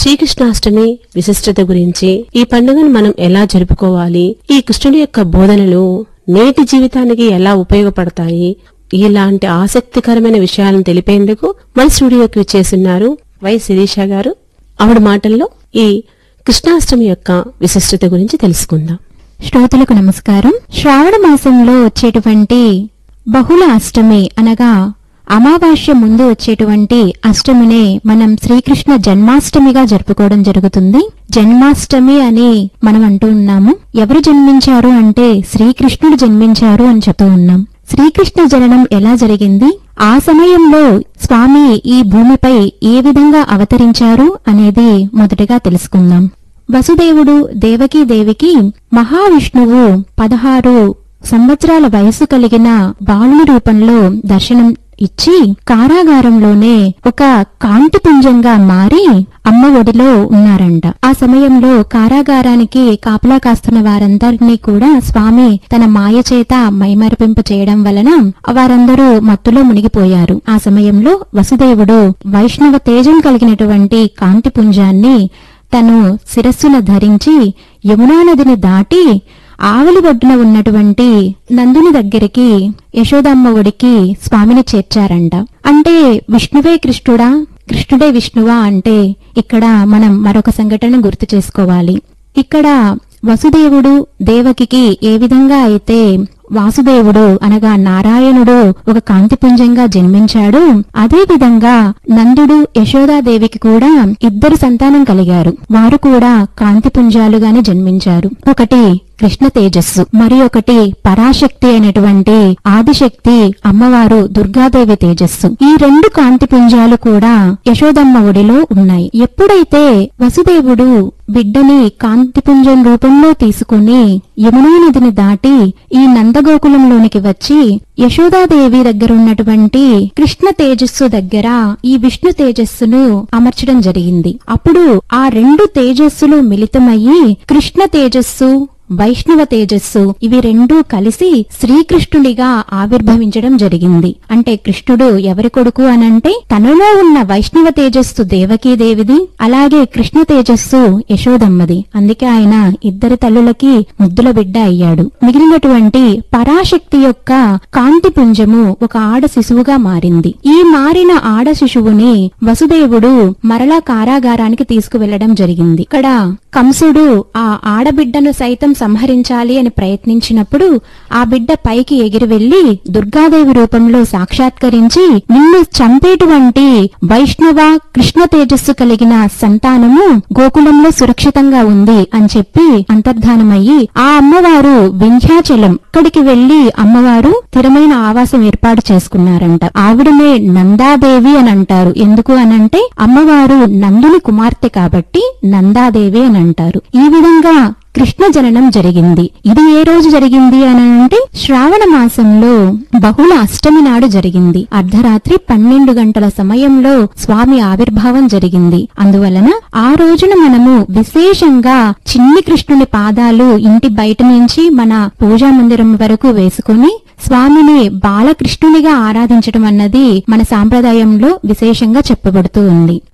శ్రీకృష్ణాష్టమి విశిష్టత గురించి ఈ పండుగను మనం ఎలా జరుపుకోవాలి ఈ కృష్ణుడి యొక్క బోధనలు నేటి జీవితానికి ఎలా ఉపయోగపడతాయి ఇలాంటి ఆసక్తికరమైన విషయాలను తెలిపేందుకు మన స్టూడియోకి విచ్చేస్తున్నారు వై శిరీష గారు ఆవిడ మాటల్లో ఈ కృష్ణాష్టమి యొక్క విశిష్టత గురించి తెలుసుకుందాం శ్రోతలకు నమస్కారం శ్రావణ మాసంలో వచ్చేటువంటి బహుళ అష్టమి అనగా అమావాస్య ముందు వచ్చేటువంటి అష్టమినే మనం శ్రీకృష్ణ జన్మాష్టమిగా జరుపుకోవడం జరుగుతుంది జన్మాష్టమి అని మనం అంటూ ఉన్నాము ఎవరు జన్మించారు అంటే శ్రీకృష్ణుడు జన్మించారు అని చెప్తూ ఉన్నాం శ్రీకృష్ణ జననం ఎలా జరిగింది ఆ సమయంలో స్వామి ఈ భూమిపై ఏ విధంగా అవతరించారు అనేది మొదటగా తెలుసుకుందాం వసుదేవుడు దేవకీ దేవికి మహావిష్ణువు పదహారు సంవత్సరాల వయసు కలిగిన బాలుని రూపంలో దర్శనం ఇచ్చి కారాగారంలోనే ఒక కాంతిపుంజంగా మారి అమ్మ ఒడిలో ఉన్నారంట ఆ సమయంలో కారాగారానికి కాపలా కాస్తున్న వారందరినీ కూడా స్వామి తన మాయ చేత మైమరిపింప చేయడం వలన వారందరూ మత్తులో మునిగిపోయారు ఆ సమయంలో వసుదేవుడు వైష్ణవ తేజం కలిగినటువంటి కాంతిపుంజాన్ని తను శిరస్సున ధరించి యమునా నదిని దాటి ఆవలి ఒడ్డున ఉన్నటువంటి నందుని దగ్గరికి యశోదమ్మ ఒడికి స్వామిని చేర్చారంట అంటే విష్ణువే కృష్ణుడా కృష్ణుడే విష్ణువా అంటే ఇక్కడ మనం మరొక సంఘటన గుర్తు చేసుకోవాలి ఇక్కడ వసుదేవుడు దేవకికి ఏ విధంగా అయితే వాసుదేవుడు అనగా నారాయణుడు ఒక కాంతిపుంజంగా జన్మించాడు అదే విధంగా నందుడు యశోదాదేవికి కూడా ఇద్దరు సంతానం కలిగారు వారు కూడా కాంతిపుంజాలుగానే జన్మించారు ఒకటి కృష్ణ తేజస్సు మరి ఒకటి పరాశక్తి అయినటువంటి ఆదిశక్తి అమ్మవారు దుర్గాదేవి తేజస్సు ఈ రెండు కాంతి పుంజాలు కూడా యశోదమ్మ ఒడిలో ఉన్నాయి ఎప్పుడైతే వసుదేవుడు బిడ్డని కాంతిపుంజం రూపంలో తీసుకుని యమునా నదిని దాటి ఈ నందగోకులంలోనికి వచ్చి యశోదాదేవి దగ్గర ఉన్నటువంటి కృష్ణ తేజస్సు దగ్గర ఈ విష్ణు తేజస్సును అమర్చడం జరిగింది అప్పుడు ఆ రెండు తేజస్సులు మిళితమయ్యి కృష్ణ తేజస్సు వైష్ణవ తేజస్సు ఇవి రెండూ కలిసి శ్రీకృష్ణుడిగా ఆవిర్భవించడం జరిగింది అంటే కృష్ణుడు ఎవరి కొడుకు అనంటే తనలో ఉన్న వైష్ణవ తేజస్సు దేవకీదేవిది అలాగే కృష్ణ తేజస్సు యశోదమ్మది అందుకే ఆయన ఇద్దరి తల్లులకి ముద్దుల బిడ్డ అయ్యాడు మిగిలినటువంటి పరాశక్తి యొక్క కాంతి పుంజము ఒక ఆడ శిశువుగా మారింది ఈ మారిన ఆడ శిశువుని వసుదేవుడు మరలా కారాగారానికి తీసుకువెళ్లడం జరిగింది ఇక్కడ కంసుడు ఆ ఆడబిడ్డను సైతం సంహరించాలి అని ప్రయత్నించినప్పుడు ఆ బిడ్డ పైకి ఎగిరి వెళ్లి దుర్గాదేవి రూపంలో సాక్షాత్కరించి నిన్ను చంపేటువంటి వైష్ణవ కృష్ణ తేజస్సు కలిగిన సంతానము గోకులంలో సురక్షితంగా ఉంది అని చెప్పి అంతర్ధానమయ్యి ఆ అమ్మవారు వింధ్యాచలం అక్కడికి వెళ్లి అమ్మవారు స్థిరమైన ఆవాసం ఏర్పాటు చేసుకున్నారంట ఆవిడనే నందాదేవి అని అంటారు ఎందుకు అనంటే అమ్మవారు నందుని కుమార్తె కాబట్టి నందాదేవి అని అంటారు ఈ విధంగా కృష్ణ జననం జరిగింది ఇది ఏ రోజు జరిగింది అని అంటే శ్రావణ మాసంలో బహుళ అష్టమి నాడు జరిగింది అర్ధరాత్రి పన్నెండు గంటల సమయంలో స్వామి ఆవిర్భావం జరిగింది అందువలన ఆ రోజున మనము విశేషంగా చిన్ని కృష్ణుని పాదాలు ఇంటి బయట నుంచి మన పూజా మందిరం వరకు వేసుకుని స్వామిని బాలకృష్ణునిగా ఆరాధించడం అన్నది మన సాంప్రదాయంలో విశేషంగా చెప్పబడుతూ ఉంది